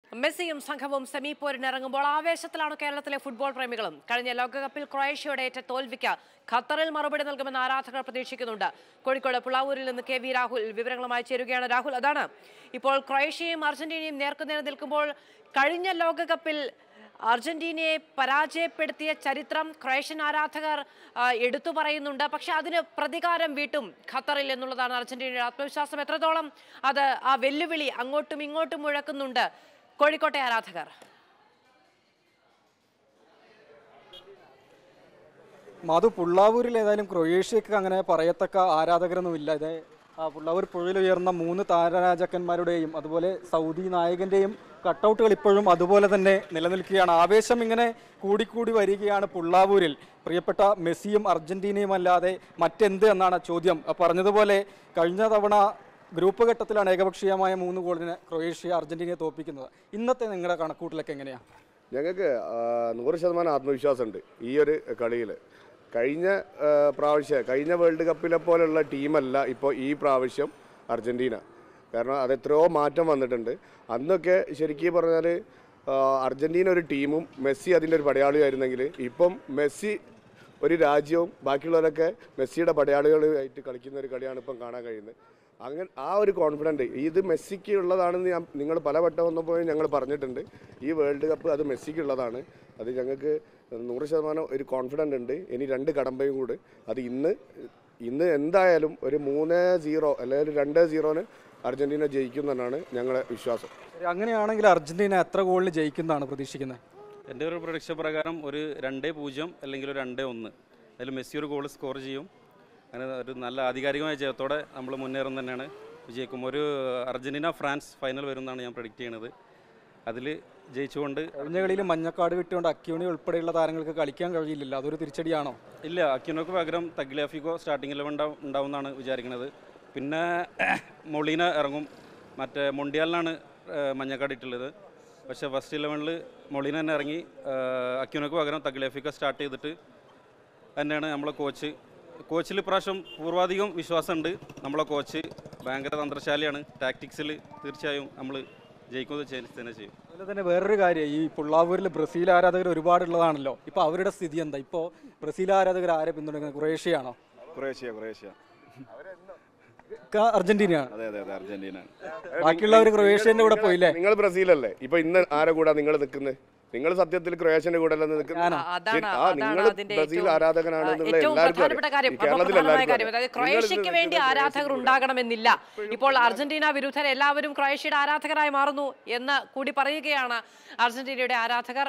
മെസ്സിയും സംഘവും സെമി പോരിനിറങ്ങുമ്പോൾ ആവേശത്തിലാണ് കേരളത്തിലെ ഫുട്ബോൾ പ്രേമികളും കഴിഞ്ഞ ലോകകപ്പിൽ ക്രൊയേഷ്യയുടെ ഏറ്റ തോൽവിക്ക് ഖത്തറിൽ മറുപടി നൽകുമെന്ന് ആരാധകർ പ്രതീക്ഷിക്കുന്നുണ്ട് കോഴിക്കോട് പുളാവൂരിൽ നിന്ന് കെ വി രാഹുൽ വിവരങ്ങളുമായി ചേരുകയാണ് രാഹുൽ അതാണ് ഇപ്പോൾ ക്രൊയേഷ്യയും അർജന്റീനയും നേർക്കുനേരെ നിൽക്കുമ്പോൾ കഴിഞ്ഞ ലോകകപ്പിൽ അർജന്റീനയെ പരാജയപ്പെടുത്തിയ ചരിത്രം ക്രൊയേഷ്യൻ ആരാധകർ ആ, എടുത്തു പറയുന്നുണ്ട് പക്ഷെ അതിന് പ്രതികാരം വീട്ടും ഖത്തറിൽ എന്നുള്ളതാണ് അർജന്റീനയുടെ ആത്മവിശ്വാസം എത്രത്തോളം അത് ആ വെല്ലുവിളി അങ്ങോട്ടും ഇങ്ങോട്ടും മുഴക്കുന്നുണ്ട് കോഴിക്കോട്ടെ ആരാധകർ മധു പുള്ളാവൂരിൽ ഏതായാലും ക്രൊയേഷ്യക്ക് അങ്ങനെ പറയത്തക്ക ആരാധകരൊന്നുമില്ല ഇത് ആ പുള്ളാവൂർ പുഴയിൽ ഉയർന്ന മൂന്ന് താരരാജാക്കന്മാരുടെയും അതുപോലെ സൗദി നായകന്റെയും കട്ടൗട്ടുകൾ ഇപ്പോഴും അതുപോലെ തന്നെ നിലനിൽക്കുകയാണ് ആവേശം ഇങ്ങനെ കൂടിക്കൂടി വരികയാണ് പുള്ളാവൂരിൽ പ്രിയപ്പെട്ട മെസ്സിയും അർജന്റീനയും അല്ലാതെ മറ്റെന്ത് എന്നാണ് ചോദ്യം ആ പറഞ്ഞതുപോലെ കഴിഞ്ഞ തവണ ഗ്രൂപ്പ് ഘട്ടത്തിലാണ് ഏകപക്ഷീയമായ മൂന്ന് ഗോളിന് ക്രൊയേഷ്യ അർജന്റീനയെ തോൽപ്പിക്കുന്നത് ഇന്നത്തെ നിങ്ങളുടെ കണക്കൂട്ടിലൊക്കെ എങ്ങനെയാണ് ഞങ്ങൾക്ക് നൂറ് ശതമാനം ആത്മവിശ്വാസമുണ്ട് ഈ ഒരു കളിയിൽ കഴിഞ്ഞ ആ, പ്രാവശ്യം കഴിഞ്ഞ വേൾഡ് കപ്പിലെ പോലുള്ള ടീമല്ല ഇപ്പോൾ ഈ പ്രാവശ്യം അർജൻറ്റീന കാരണം അത് എത്രയോ മാറ്റം വന്നിട്ടുണ്ട് അന്നൊക്കെ ശരിക്കും പറഞ്ഞാൽ അർജൻറ്റീന ഒരു ടീമും മെസ്സി അതിൻ്റെ ഒരു പടയാളിയായിരുന്നെങ്കിൽ ഇപ്പം മെസ്സി ഒരു രാജ്യവും ബാക്കിയുള്ളവരൊക്കെ മെസ്സിയുടെ പടയാളികളുമായിട്ട് കളിക്കുന്ന ഒരു കളിയാണ് ഇപ്പം കാണാൻ കഴിയുന്നത് അങ്ങനെ ആ ഒരു കോൺഫിഡൻറ്റ് ഇത് മെസ്സിക്ക് ഉള്ളതാണെന്ന് ഞാൻ നിങ്ങൾ പലവട്ടം വന്നപ്പോൾ ഞങ്ങൾ പറഞ്ഞിട്ടുണ്ട് ഈ വേൾഡ് കപ്പ് അത് മെസ്സിക്ക് ഉള്ളതാണ് അത് ഞങ്ങൾക്ക് നൂറ് ശതമാനം ഒരു കോൺഫിഡൻ്റ് ഉണ്ട് ഇനി രണ്ട് കടമ്പയും കൂടി അത് ഇന്ന് ഇന്ന് എന്തായാലും ഒരു മൂന്ന് സീറോ അല്ലെങ്കിൽ ഒരു രണ്ട് സീറോന് അർജൻറ്റീന ജയിക്കും എന്നാണ് ഞങ്ങളെ വിശ്വാസം ശരി, അങ്ങനെയാണെങ്കിൽ അർജന്റീന എത്ര ഗോളിന് ജയിക്കുന്നതാണ് പ്രതീക്ഷിക്കുന്നത് എൻ്റെ ഒരു പ്രൊഡിക്ഷൻ പ്രകാരം ഒരു രണ്ടേ പൂജ്യം അല്ലെങ്കിൽ ഒരു രണ്ടേ ഒന്ന് അതിൽ മെസ്സി ഒരു ഗോൾ സ്കോർ ചെയ്യും അങ്ങനെ ഒരു നല്ല ആധികാരികമായ ജയത്തോടെ നമ്മൾ മുന്നേറും തന്നെയാണ് വിജയിക്കും ഒരു അർജന്റീന ഫ്രാൻസ് ഫൈനൽ വരും എന്നാണ് ഞാൻ പ്രഡിക്റ്റ് ചെയ്യണത് അതിൽ ജയിച്ചുകൊണ്ട് കഴിഞ്ഞ കളിയിൽ മഞ്ഞക്കാട് വിട്ടുകൊണ്ട് അക്യൂണി ഉൾപ്പെടെയുള്ള താരങ്ങൾക്ക് കളിക്കാൻ കഴിയില്ല അതൊരു തിരിച്ചടിയാണോ ഇല്ല അക്കിനോക്ക് പകരം തഗ്ലാഫിക്കോ സ്റ്റാർട്ടിംഗ് ഇലവൻ ഉണ്ടാവും എന്നാണ് വിചാരിക്കുന്നത് പിന്നെ മൊളീന ഇറങ്ങും മറ്റേ മൊണ്ടിയാലിനാണ് മഞ്ഞക്കാട് ഇട്ടുള്ളത് പക്ഷേ ഫസ്റ്റ് ഇലവനിൽ മൊളീന തന്നെ ഇറങ്ങി അക്കിനോക്ക് പകരം തഗ്ലാഫിക്കോ സ്റ്റാർട്ട് ചെയ്തിട്ട് തന്നെയാണ് നമ്മളെ കോച്ച് കോച്ചിൽ ഇപ്രാവശ്യം പൂർവാധികം വിശ്വാസമുണ്ട് നമ്മളെ കോച്ച് ഭയങ്കര തന്ത്രശാലിയാണ് ടാക്ടിക്സിൽ തീർച്ചയായും നമ്മൾ ജയിക്കുന്നത് ചെ- തന്നെ ചെയ്യും അതുപോലെ തന്നെ വേറൊരു കാര്യം ഈ പുള്ളാവൂരിൽ ബ്രസീൽ ആരാധകർ ഒരുപാടുള്ളതാണല്ലോ ഇപ്പോൾ അവരുടെ സ്ഥിതി എന്താ ഇപ്പോൾ ബ്രസീൽ ആരാധകർ ആരെ പിന്തുണയ്ക്കുന്നത് ക്രൊയേഷ്യയാണോ ക്രൊയേഷ്യ ക്രൊയേഷ്യ ക- അർജന്റീനയാണ് അതെ അതെ അതെ അർജന്റീന ബാക്കിയുള്ളവർ ക്രൊയേഷ്യന്റെ കൂടെ പോയില്ലേ നിങ്ങൾ ബ്രസീലല്ലേ ഇപ്പൊ ഇന്ന് ആരെ കൂടെ നിങ്ങൾ നിൽക്കുന്നത് നിങ്ങൾ സത്യത്തിൽ ക്രൊയേഷ്യന്റെ കൂടെ അല്ലെന്ന് ആ, നിൽക്കുന്നത് അതാണ് ശരി, ആ, അതാണ് നിങ്ങൾ അതിന്റെ ബ്രസീൽ ഏറ്റവും, ആരാധകനാണ് ആ, എന്നുള്ള ഏറ്റവും എല്ലാവർക്കും പ്രധാനപ്പെട്ട അറിയാം. കാര്യം ഈ കേരളത്തിൽ പ്രധാനമായ എല്ലാവർക്കും കാര്യം അറിയാം. അതായത് നിങ്ങൾ ഇത് ക്രൊയേഷ്യക്ക് വേണ്ടി നിൽക്കുന്നത് ആരാധകർ ക്രൊയേഷ്യക്ക് ഉണ്ടാകണമെന്നില്ല ഇപ്പോൾ അർജന്റീന വിരുദ്ധർ എല്ലാവരും ക്രൊയേഷ്യയുടെ ആരാധകരായി മാറുന്നു എന്ന് കൂടി പറയുകയാണ് അർജന്റീനയുടെ ആരാധകർ